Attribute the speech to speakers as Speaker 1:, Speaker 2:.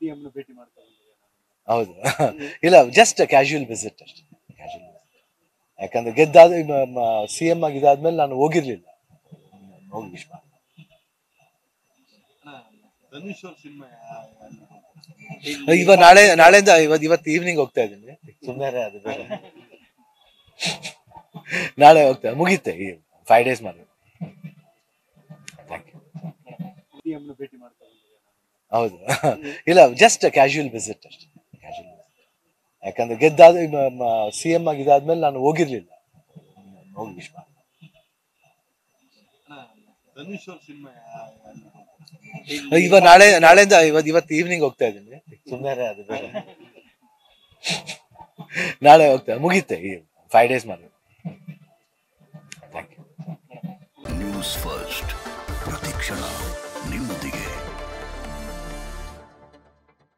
Speaker 1: CM ಭೇಟಿ ಮಾಡ್ತಾ ಬಂದಿದ್ದೀರಾ?
Speaker 2: ಹೌದು ಇಲ್ಲ ಜಸ್ಟ್ ಕ್ಯಾಶುಯಲ್ ವಿಸಿಟ್ ಅಷ್ಟೇ ಕ್ಯಾಶುಯಲ್ ಯಾಕಂದ್ರೆ ಗೆದ್ದಾದ ಸಿ ಎಂ ಆಗಿ ಇದಾದ್ಮೇಲೆ ನಾನು ಹೋಗಿರ್ಲಿಲ್ಲ ಹೋಗಿ ವಿಶ್ ಮಾಡಿ
Speaker 1: ಅಣ್ಣ, ಧನುಷ್ ಅವ್ರ ಸಿನಿಮಾ
Speaker 2: ಇವಾಗ ನಾಳೆ ನಾಳೆಯಿಂದ ಇವತ್ತು ಇವತ್ತು ಈವ್ನಿಂಗ್ ಹೋಗ್ತಾ ಇದ್ದೀನಿ ಸುಮ್ಮನೆ ಅದು ಬೇರೆ ನಾಳೆ ಹೋಗ್ತಾ ಮುಗೀತೆ ಈ ಫೈವ್ ಡೇಸ್ ಮಾಡಿ ಥ್ಯಾಂಕ್ ಯು
Speaker 1: ಸಿಎಂ ಭೇಟಿ ಮಾಡ್ತಾ ಬಂದಿದ್ದೀರಾ?
Speaker 2: ಹೌದು ಇಲ್ಲ ಜಸ್ಟ್ ಕ್ಯಾಶುಯಲ್ ವಿಸಿಟ್ ಅಷ್ಟೇ ಕ್ಯಾಶುಯಲ್ ಯಾಕಂದ್ರೆ ಗೆದ್ದಾದ ಸಿ ಎಂ ಆಗಿ ಇದಾದ್ಮೇಲೆ ನಾನು ಹೋಗಿರ್ಲಿಲ್ಲ ಹೋಗಿ ವಿಶ್ ಮಾಡಿ
Speaker 1: ಅಣ್ಣ, ಧನುಷ್ ಅವ್ರ ಸಿನಿಮಾ
Speaker 2: ಇವಾಗ ನಾಳೆ ನಾಳೆಯಿಂದ ಇವತ್ತು ಇವತ್ತು ಈವ್ನಿಂಗ್ ಹೋಗ್ತಾ ಇದ್ದೀನಿ ಸುಮ್ಮನೆ ಅದು ಬೇರೆ ನಾಳೆ ಹೋಗ್ತಾ ಮುಗೀತೆ ಈ ಫೈವ್ ಡೇಸ್ ಮಾಡಿ ಥ್ಯಾಂಕ್ ಯು
Speaker 3: ನ್ಯೂಸ್ ಫಸ್ಟ್ ಪ್ರತಿಕ್ಷಣ